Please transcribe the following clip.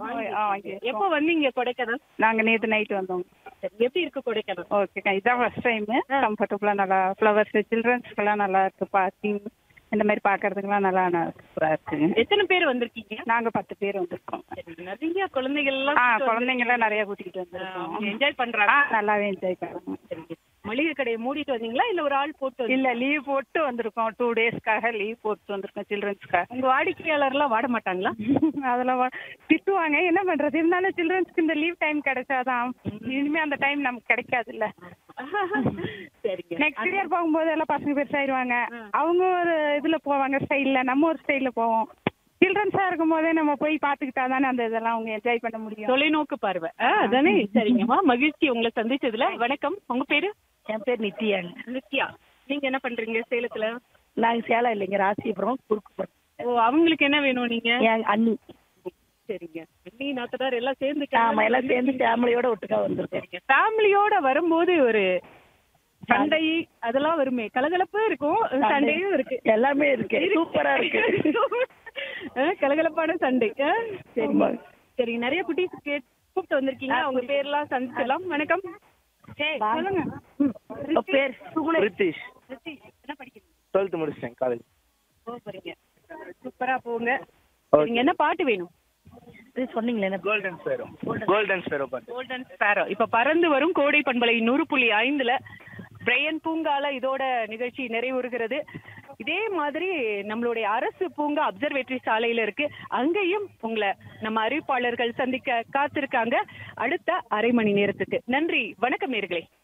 ஆ வாங்கி எப்போ வந்தீங்க கொடைக்கானல் நாங்கள் நேற்று நைட் வந்தோம் சரி, எப்படி இருக்கு கொடைக்கானல் ஓகேக்கா இதான் ஃபர்ஸ்ட் டைமு கம்ஃபர்டபுளாக நல்லா ஃப்ளவர்ஸ் சில்ட்ரன்ஸ்க்கெல்லாம் நல்லா இருக்கு பார்க்கிங் இந்த மாதிரி பார்க்கறதுக்கெல்லாம் நல்லா சூப்பராக இருக்குங்க எத்தனை பேர் வந்திருக்கீங்க நாங்கள் பத்து பேர் வந்திருக்கோம் சரி, நிறைய குழந்தைகள் எல்லாம் ஆ குழந்தைங்களாம் நிறைய கூட்டிகிட்டு வந்திருக்கோம் என்ஜாய் ஆ பண்றாங்க நல்லாவே என்ஜாய் பண்ணுவோம் சரிங்க. மளிகை கடையை மூடிட்டு வந்தீங்களா இல்ல ஒரு ஆள் போட்டு வந்தீங்களா? இல்லை லீவ் போட்டு வந்திருக்கோம் டூ டேஸ்க்காக லீவ் போட்டு வந்திருக்கோம் சில்ட்ரன்ஸ்க்காக உங்க வாடிக்கையாளர் எல்லாம் வாட மாட்டாங்களா அதெல்லாம் வா- திட்டுவாங்க என்ன பண்றது இருந்தாலும் சில்ட்ரன்ஸ்க்கு இந்த லீவ் டைம் கிடைச்சாதான் இனிமே அந்த டைம் நமக்கு கிடைக்காதுல்ல சரிங்க நெக்ஸ்ட் இயர் போகும்போது எல்லாம் பசங்க பெருசாயிருவாங்க அவங்க ஒரு இதுல போவாங்க ஸ்டைல்ல நம்ம ஒரு ஸ்டைல்ல போவோம் சில்ட்ரன்ஸா இருக்கும் போதே நம்ம போய் பாத்துக்கிட்டா தானே அந்த இதெல்லாம் அவங்க என்ஜாய் பண்ண முடியும் தொலைநோக்கு பார்வை ஆ, அதானே சரிங்கம்மா மகிழ்ச்சி உங்களை சந்திச்சதுல வணக்கம் உங்க பேரு என் பேர் நித்யாங்க நித்யா நீங்க என்ன பண்றீங்க சேலத்துல நாங்கள் சேலம் இல்லைங்க ராசிபுரம் குறுக்குப்புறம் ஓ அவங்களுக்கு என்ன வேணும் நீங்க என் அண்ணி சரிங்க அண்ணி நாத்தனார் எல்லாம் சேர்ந்து ஆமா எல்லாம் சேர்ந்து ஃபேமிலியோட ஒட்டுக்கா வந்திருக்கோம் சரிங்க ஃபேமிலியோட வரும்போது ஒரு சண்டை அதெல்லாம் வருமே கலகலப்பு இருக்கும் சண்டையும் இருக்கு எல்லாமே இருக்கு சூப்பரா இருக்கு ஆ, கலகலப்பான சண்டை ஆ, சரி ஆமா. சரி நிறைய குட்டீஸ் கூப்பிட்டு வந்திருக்கீங்க அவங்க பேர்லாம் சந்திச்சலாம் வணக்கம் சொல்லுங்க உங்க பேர் ரித்திஷ் ரித்திஷ், என்ன படிக்கிறீங்க டுவெல்த் முடிச்சிட்டேன் காலேஜ் போக போறீங்க சூப்பரா போங்க நீங்க என்ன பாட்டு வேணும் இது சொன்னீங்களே என்ன கோல்டன் ஸ்பேரோ கோல்டன் ஸ்பேரோ பாட்டு கோல்டன் ஸ்பேரோ இப்ப பறந்து வரும் கோடை பண்பலை நூறு புள்ளி ஐந்துல பிரையன் பூங்கால இதோட நிகழ்ச்சி நிறைவுறுகிறது இதே மாதிரி நம்மளுடைய அரசு பூங்கா அப்சர்வேட்டரி சாலையில இருக்கு அங்கேயும் உங்களை நம்ம அறிவிப்பாளர்கள் சந்திக்க காத்திருக்காங்க அடுத்த அரை மணி நேரத்துக்கு நன்றி வணக்கம் நேர்களே